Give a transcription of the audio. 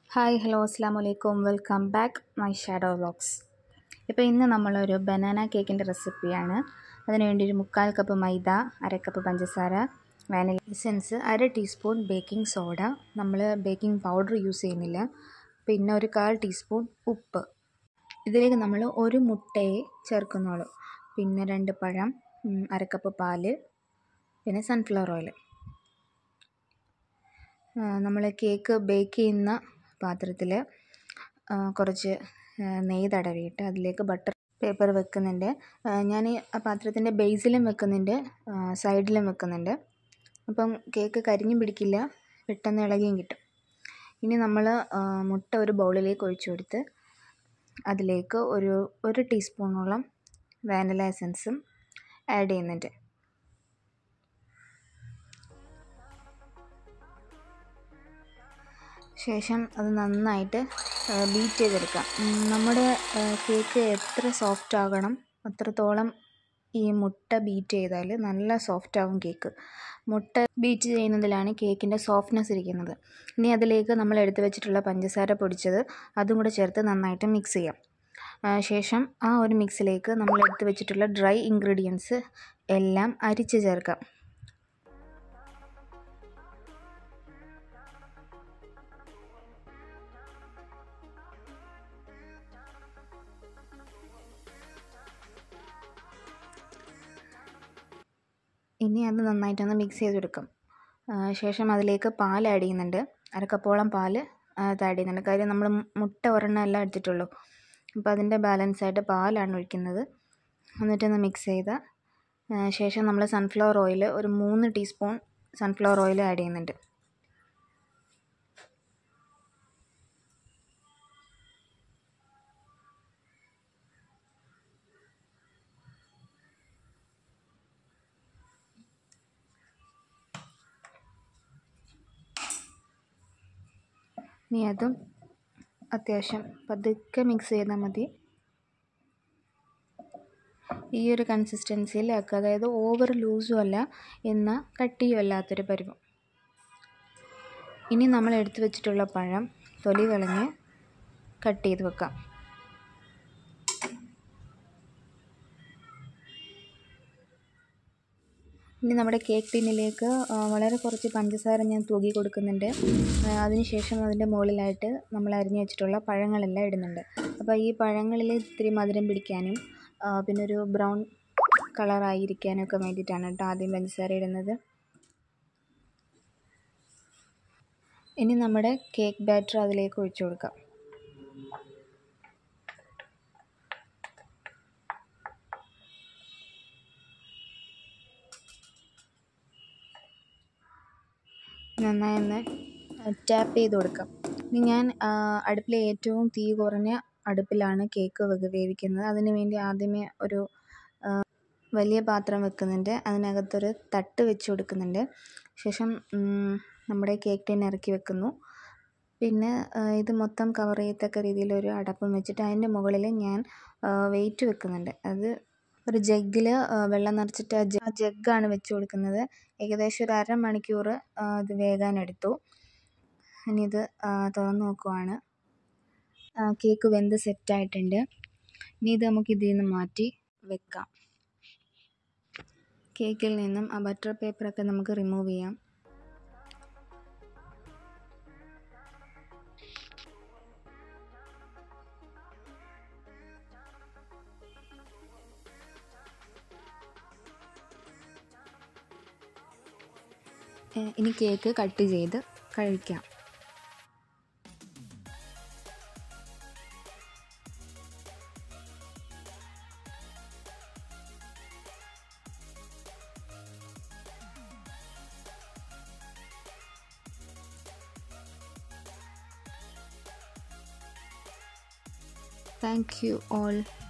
hi hello അസ്സാം വലൈക്കും welcome back my shadow vlogs ഇപ്പോൾ ഇന്ന് നമ്മളൊരു ബനാന കേക്കിൻ്റെ റെസിപ്പിയാണ് അതിന് വേണ്ടി ഒരു മുക്കാൽ കപ്പ് മൈദ അര കപ്പ് പഞ്ചസാര വാനില എസൻസ് അര ടീസ്പൂൺ ബേക്കിംഗ് സോഡ നമ്മൾ ബേക്കിംഗ് പൗഡർ യൂസ് ചെയ്യുന്നില്ല പിന്നെ ഒരു കാൽ ടീസ്പൂൺ ഉപ്പ് ഇതിലേക്ക് നമ്മൾ ഒരു മുട്ടയെ ചേർക്കുന്നുള്ളൂ പിന്നെ രണ്ട് പഴം ഉം, അര കപ്പ് പാല് പിന്നെ സൺഫ്ലവർ ഓയിൽ നമ്മൾ കേക്ക് ബേക്ക് ചെയ്യുന്ന പാത്രത്തിൽ കുറച്ച് ആ, നെയ്യ് തടവിയിട്ട് അതിലേക്ക് ബട്ടർ പേപ്പർ വെക്കുന്നുണ്ട് ഞാൻ ആ പാത്രത്തിൻ്റെ ബേസിലും വെക്കുന്നുണ്ട് ആ, സൈഡിലും വെക്കുന്നുണ്ട് അപ്പം കേക്ക് കരിഞ്ഞും പിടിക്കില്ല പെട്ടെന്ന് ഇളകിയും കിട്ടും ഇനി നമ്മൾ മുട്ട ഒരു ബൗളിലേക്ക് ഒഴിച്ചു കൊടുത്ത് അതിലേക്ക് ഒരു ഒരു ടീസ്പൂണോളം വാനില എസൻസും ആഡ് ചെയ്യുന്നുണ്ട് ശേഷം അത് നന്നായിട്ട് ബീറ്റ് ചെയ്തെടുക്കാം ഉം, നമ്മുടെ ആ, കേക്ക് എത്ര സോഫ്റ്റ് ആകണം അത്രത്തോളം ഈ മുട്ട ബീറ്റ് ചെയ്താൽ നല്ല സോഫ്റ്റ് ആവും കേക്ക് മുട്ട ബീറ്റ് ചെയ്യുന്നതിലാണ് കേക്കിൻ്റെ സോഫ്റ്റ്നെസ് ഇരിക്കുന്നത് ഇനി അതിലേക്ക് നമ്മൾ എടുത്തു വെച്ചിട്ടുള്ള പഞ്ചസാര പൊടിച്ചത് അതും കൂടെ ചേർത്ത് നന്നായിട്ട് മിക്സ് ചെയ്യാം ആ, ശേഷം ആ ഒരു മിക്സിലേക്ക് നമ്മൾ എടുത്തു വെച്ചിട്ടുള്ള ഡ്രൈ ഇൻഗ്രീഡിയൻസ് എല്ലാം അരിച്ച് ചേർക്കാം ഇനി അത് നന്നായിട്ടൊന്ന് മിക്സ് ചെയ്തെടുക്കും ആ, ശേഷം അതിലേക്ക് പാൽ ആഡ് ചെയ്യുന്നുണ്ട് അരക്കപ്പോളം പാൽ അത് ആഡ് ചെയ്യുന്നുണ്ട് കാര്യം നമ്മൾ മുട്ട ഒരെണ്ണം അല്ല എടുത്തിട്ടുള്ളൂ അപ്പോൾ അതിൻ്റെ ബാലൻസ് ആയിട്ട് പാലാണ് ഒഴിക്കുന്നത് എന്നിട്ടൊന്ന് മിക്സ് ചെയ്ത ആ, ശേഷം നമ്മൾ സൺഫ്ലവർ ഓയിൽ ഒരു മൂന്ന് ടീസ്പൂൺ സൺഫ്ലവർ ഓയിൽ ആഡ് ചെയ്യുന്നുണ്ട് ഇനി അതും അത്യാവശ്യം പതുക്കെ മിക്സ് ചെയ്താൽ മതി ഈ ഒരു കൺസിസ്റ്റൻസിയിൽ ആക്കുക അതായത് ഓവർ ലൂസും അല്ല എന്നാൽ കട്ടിയും അല്ലാത്തൊരു പരുവം ഇനി നമ്മൾ എടുത്തു വെച്ചിട്ടുള്ള പഴം തൊലി കളഞ്ഞ് കട്ട് ചെയ്ത് വെക്കാം ഇനി നമ്മുടെ കേക്ക് ടിന്നിലേക്ക് ആ, വളരെ കുറച്ച് പഞ്ചസാര ഞാൻ തൂകി കൊടുക്കുന്നുണ്ട് ആ, അതിനുശേഷം അതിൻ്റെ മുകളിലായിട്ട് നമ്മൾ അരിഞ്ഞു വെച്ചിട്ടുള്ള പഴങ്ങളെല്ലാം ഇടുന്നുണ്ട് അപ്പോൾ ഈ പഴങ്ങളിൽ ഇത്തിരി മധുരം പിടിക്കാനും ആ, പിന്നെ ഒരു ബ്രൗൺ കളറായിരിക്കാനും ഒക്കെ വേണ്ടിയിട്ടാണ് കേട്ടോ ആദ്യം പഞ്ചസാര ഇടുന്നത് ഇനി നമ്മുടെ കേക്ക് ബാറ്റർ അതിലേക്ക് ഒഴിച്ചു കൊടുക്കാം നന്നായി ഒന്ന് ടാപ്പ് ചെയ്ത് കൊടുക്കാം ഇനി ഞാൻ ആ, അടുപ്പിലെ ഏറ്റവും തീ കുറഞ്ഞ അടുപ്പിലാണ് കേക്ക് വെക്ക് വേവിക്കുന്നത് അതിന് വേണ്ടി ആദ്യമേ ഒരു ആ, വലിയ പാത്രം വെക്കുന്നുണ്ട് അതിനകത്തൊരു തട്ട് വെച്ച് കൊടുക്കുന്നുണ്ട് ശേഷം ഉം, നമ്മുടെ കേക്ക് ടിൻ ഇറക്കി വെക്കുന്നു പിന്നെ ആ, ഇത് മൊത്തം കവർ ചെയ്യത്തക്ക രീതിയിലൊരു അടപ്പും വെച്ചിട്ട് അതിൻ്റെ മുകളിൽ ഞാൻ വെയിറ്റ് വെക്കുന്നുണ്ട് അത് ഒരു ജഗ്ഗിൽ വെള്ളം നിറച്ചിട്ട് ആ ജ- ആ ജഗ്ഗാണ് വെച്ച് കൊടുക്കുന്നത് ഏകദേശം ഒരു അരമണിക്കൂർ ആ, ഇത് വേകാനെടുത്തു ഇനി ഇത് ആ, തുറന്ന് നോക്കുവാണ് ആ, കേക്ക് വെന്ത് സെറ്റായിട്ടുണ്ട് ഇനി ഇത് നമുക്ക് ഇതിൽ നിന്ന് മാറ്റി വെക്കാം കേക്കിൽ നിന്നും ആ ബട്ടർ പേപ്പറൊക്കെ നമുക്ക് റിമൂവ് ചെയ്യാം ഏ, ഇനി കേക്ക് കട്ട് ചെയ്ത് കഴിക്കാം താങ്ക് യു ഓൾ